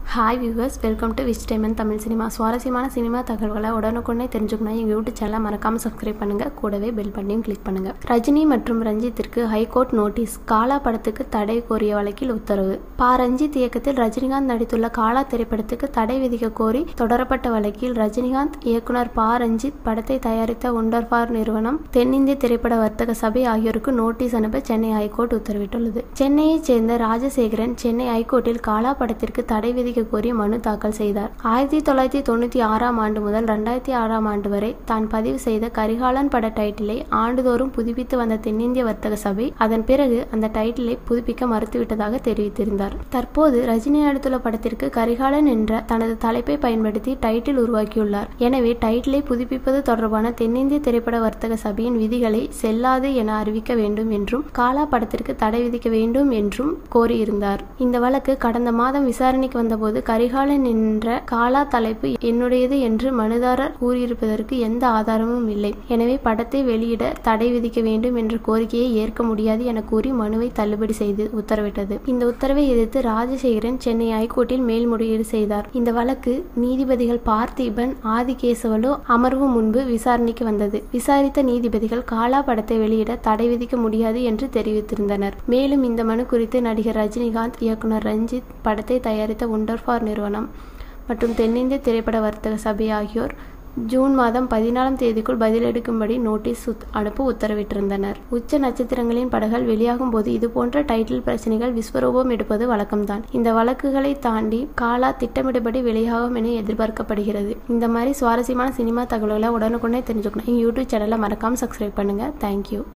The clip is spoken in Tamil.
hi viewers welcome to wish diamond Tamil cinema சுவாரஸ்யமான சினிமா தகவல்களை உடனுக்குடனே தெரிஞ்சுக்கணும் எங்கள் யூடியூப் சேனலை மறக்காமல் சப்ஸ்கிரைப் பண்ணுங்கள் கூடவே பெல் பட்டியும் கிளிக் பண்ணுங்கள் ரஜினி மற்றும் ரஞ்சித்திற்கு ஹைகோர்ட் நோட்டீஸ் காலா படத்துக்கு தடை கோரிய வழக்கில் உத்தரவு பா ரஞ்சித் இயக்கத்தில் ரஜினிகாந்த் நடித்துள்ள காலா திரைப்படத்துக்கு தடை விதிக்க கோரி தொடரப்பட்ட வழக்கில் ரஜினிகாந்த் இயக்குனர் பா ரஞ்சித் படத்தை தயாரித்த ஒண்டர்பார் நிறுவனம் தென்னிந்திய திரைப்பட வர்த்தக சபை ஆகியோருக்கு நோட்டீஸ் அனுப்ப சென்னை ஹைகோர்ட் உத்தரவிட்டுள்ளது சென்னையைச் சேர்ந்த ராஜசேகரன் சென்னை ஹைகோர்ட்டில் காலா படத்திற்கு தடை விதிக்க கோரி மனு தாக்கல் செய்தார் ஆயிரத்தி தொள்ளாயிரத்தி தொண்ணூற்றி ஆறாம் ஆண்டு முதல் ரெண்டாயிரத்தி ஆறாம் ஆண்டு வரை தான் பதிவு செய்த கரிகாலன் பட டைட்டிலை ஆண்டுதோறும் புதுப்பித்து வந்த தென்னிந்திய வர்த்தக சபை அதன் பிறகு அந்த டைட்டிலை புதுப்பிக்க மறுத்துவிட்டதாக தெரிவித்திருந்தார் தற்போது ரஜினி நடித்துள்ள படத்திற்கு கரிகாலன் என்ற தனது தலைப்பை பயன்படுத்தி டைட்டில் உருவாக்கியுள்ளார் எனவே டைட்டிலை புதுப்பிப்பது தொடர்பான தென்னிந்திய திரைப்பட வர்த்தக சபையின் விதிகளை செல்லாது என அறிவிக்க வேண்டும் என்றும் காலா படத்திற்கு தடை விதிக்க வேண்டும் என்றும் கோரியிருந்தார் இந்த வழக்கு கடந்த மாதம் விசாரணைக்கு வந்தபோது கரிகாலன் என்ற காலா தலைப்பு என்னுடையது என்று மனுதாரர் கூறியிருப்பதற்கு எந்த ஆதாரமும் இல்லை எனவே படத்தை வெளியிட தடை விதிக்க வேண்டும் என்ற கோரிக்கையை ஏற்க முடியாது என கூறி மனுவை தள்ளுபடி செய்து உத்தரவிட்டது இந்த உத்தரவை எதிர்த்து ராஜசேகரன் சென்னை ஹைகோர்ட்டில் மேல்முறையீடு செய்தார் இந்த வழக்கு நீதிபதிகள் பார்த்திபன் ஆதிகேசவலு அமர்வு முன்பு விசாரணைக்கு வந்தது விசாரித்த நீதிபதிகள் காலா படத்தை வெளியிட தடை விதிக்க முடியாது என்று தெரிவித்திருந்தனர் மேலும் இந்த மனு குறித்து நடிகர் ரஜினிகாந்த் இயக்குனர் ரஞ்சித் படத்தை தயாரித்த ஒண்டர்பார் நிறுவனம் மற்றும் தென்னிந்திய திரைப்பட வர்த்தக சபை ஆகியோர் ஜூன் மாதம் பதினாலாம் தேதிக்குள் பதிலளிக்கும்படி நோட்டீஸ் அனுப்ப உத்தரவிட்டிருந்தனர் உச்ச நட்சத்திரங்களின் படங்கள் வெளியாகும் போது இதுபோன்ற டைட்டில் பிரச்சனைகள் விஸ்வரூபம் எடுப்பது வழக்கம்தான் இந்த வழக்குகளை தாண்டி காலா திட்டமிட்டபடி வெளியாகும் என எதிர்பார்க்கப்படுகிறது இந்த மாதிரி சுவாரஸ்யமான சினிமா தகவல்களை உடனுக்குடனே தெரிஞ்சுக்கணும் யூடியூப் சேனலை மறக்காம சப்ஸ்கிரைப் பண்ணுங்க தேங்க்யூ